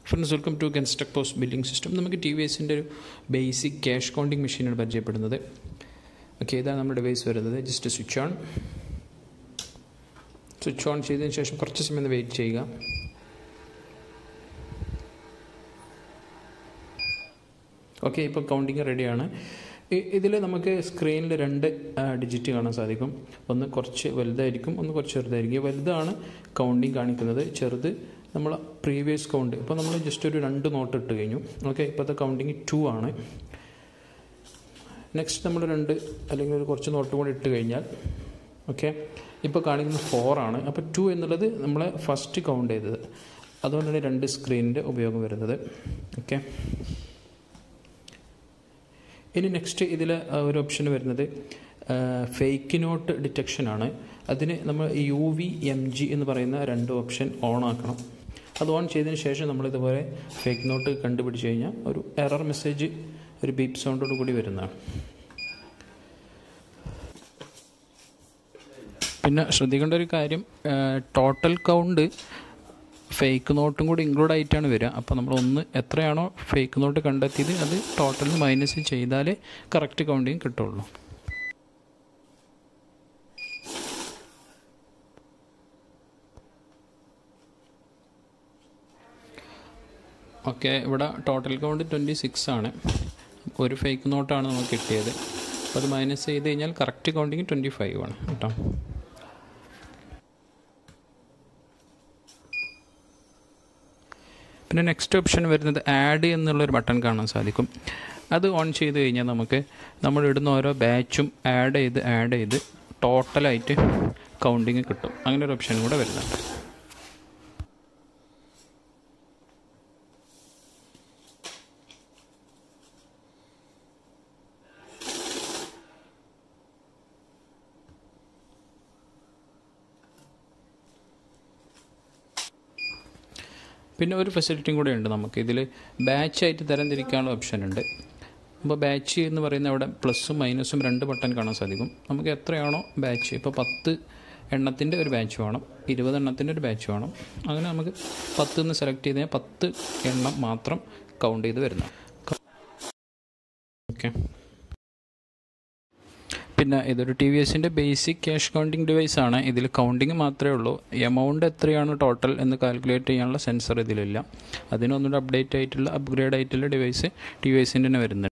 friends welcome to construct post billing system നമുക്ക് T V എസിൻ്റെ ഒരു ബേസിക് ക്യാഷ് കൗണ്ടിങ് മെഷീനാണ് പരിചയപ്പെടുന്നത് ഓക്കെ ഇതാണ് നമ്മുടെ ഡിവൈസ് വരുന്നത് just switch on switch on ചെയ്തതിന് ശേഷം കുറച്ച് സമയം ഒന്ന് വെയിറ്റ് ചെയ്യുക ഓക്കെ ഇപ്പോൾ കൗണ്ടിങ് റെഡിയാണ് ഇതിൽ നമുക്ക് സ്ക്രീനിൽ രണ്ട് ഡിജിറ്റ് കാണാൻ സാധിക്കും ഒന്ന് കുറച്ച് വലുതായിരിക്കും ഒന്ന് കുറച്ച് ചെറുതായിരിക്കും വലുതാണ് കൗണ്ടിങ് കാണിക്കുന്നത് ചെറുത് നമ്മൾ പ്രീവിയസ് കൗണ്ട് ഇപ്പോൾ നമ്മൾ ജസ്റ്റ് ഒരു രണ്ട് നോട്ട് ഇട്ട് കഴിഞ്ഞു ഓക്കെ ഇപ്പോഴത്തെ കൗണ്ടിങ് ടു ആണ് നെക്സ്റ്റ് നമ്മൾ രണ്ട് അല്ലെങ്കിൽ ഒരു കുറച്ച് നോട്ട് കൂടി ഇട്ട് കഴിഞ്ഞാൽ ഓക്കെ ഇപ്പോൾ കാണിക്കുന്നത് ഫോർ ആണ് അപ്പോൾ ടു എന്നുള്ളത് നമ്മൾ ഫസ്റ്റ് കൗണ്ട് ചെയ്തത് അതുകൊണ്ടാണ് രണ്ട് സ്ക്രീനിൻ്റെ ഉപയോഗം വരുന്നത് ഓക്കെ ഇനി നെക്സ്റ്റ് ഇതിൽ ഒരു ഓപ്ഷൻ വരുന്നത് ഫേക്ക് നോട്ട് ഡിറ്റക്ഷൻ ആണ് അതിന് നമ്മൾ യു വി എം ജി എന്ന് പറയുന്ന രണ്ട് ഓപ്ഷൻ ഓൺ ആക്കണം അത് ഓൺ ചെയ്തതിന് ശേഷം നമ്മൾ ഇതുപോലെ ഫേക്ക് നോട്ട് കണ്ടുപിടിച്ച് കഴിഞ്ഞാൽ ഒരു എറർ മെസ്സേജ് ഒരു ബീപ്പ് സൗണ്ടോട് കൂടി വരുന്നതാണ് പിന്നെ ശ്രദ്ധിക്കേണ്ട ഒരു കാര്യം ടോട്ടൽ കൗണ്ട് ഫേക്ക് നോട്ടും കൂടി ഇൻക്ലൂഡ് ആയിട്ടാണ് വരിക അപ്പോൾ നമ്മൾ ഒന്ന് എത്രയാണോ ഫേക്ക് നോട്ട് കണ്ടെത്തിയത് അത് ടോട്ടൽ മൈനസ് ചെയ്താലേ കറക്റ്റ് കൗണ്ടിങ് കിട്ടുള്ളൂ ഓക്കെ ഇവിടെ ടോട്ടൽ കൗണ്ട് ട്വൻറ്റി സിക്സ് ആണ് ഒരു ഫേക്ക് നോട്ടാണ് നമുക്ക് കിട്ടിയത് അപ്പോൾ അത് മൈനസ് ചെയ്ത് കഴിഞ്ഞാൽ കറക്റ്റ് കൗണ്ടിങ് ട്വൻറ്റി ഫൈവ് ആണ് കേട്ടോ പിന്നെ നെക്സ്റ്റ് ഓപ്ഷൻ വരുന്നത് ആഡ് എന്നുള്ളൊരു ബട്ടൺ കാണാൻ സാധിക്കും അത് ഓൺ ചെയ്ത് കഴിഞ്ഞാൽ നമുക്ക് നമ്മൾ ഇടുന്ന ഓരോ ബാച്ചും ആഡ് ചെയ്ത് ആഡ് ചെയ്ത് ടോട്ടലായിട്ട് കൗണ്ടിങ് കിട്ടും അങ്ങനെ ഒരു ഓപ്ഷൻ കൂടെ വരുന്നുണ്ട് പിന്നെ ഒരു ഫെസിലിറ്റിയും കൂടെ ഉണ്ട് നമുക്ക് ഇതിൽ ബാച്ചായിട്ട് തരംതിരിക്കാനുള്ള ഓപ്ഷൻ ഉണ്ട് അപ്പോൾ ബാച്ച് എന്ന് പറയുന്ന അവിടെ പ്ലസും മൈനസും രണ്ട് ബട്ടൺ കാണാൻ സാധിക്കും നമുക്ക് എത്രയാണോ ബാച്ച് ഇപ്പോൾ പത്ത് എണ്ണത്തിൻ്റെ ഒരു ബാച്ച് വേണം ഇരുപത് എണ്ണത്തിൻ്റെ ഒരു ബാച്ച് വേണം അങ്ങനെ നമുക്ക് പത്ത് എന്ന് സെലക്ട് ചെയ്ത് കഴിഞ്ഞാൽ പത്ത് എണ്ണം മാത്രം കൗണ്ട് ചെയ്ത് വരുന്ന ഓക്കെ പിന്നെ ഇതൊരു ടി വി എസിൻ്റെ ബേസിക് ക്യാഷ് കൗണ്ടിങ് ഡിവൈസ് ആണ് ഇതിൽ കൗണ്ടിങ് മാത്രമേ ഉള്ളൂ എമൗണ്ട് എത്രയാണ് ടോട്ടൽ എന്ന് കാൽക്കുലേറ്റ് ചെയ്യാനുള്ള സെൻസർ ഇതിലില്ല അതിനൊന്നുകൂടെ അപ്ഡേറ്റ് ആയിട്ടുള്ള അപ്ഗ്രേഡ് ആയിട്ടുള്ള ഡിവൈസ് ടി വി എസിൻ്റെ തന്നെ വരുന്നുണ്ട്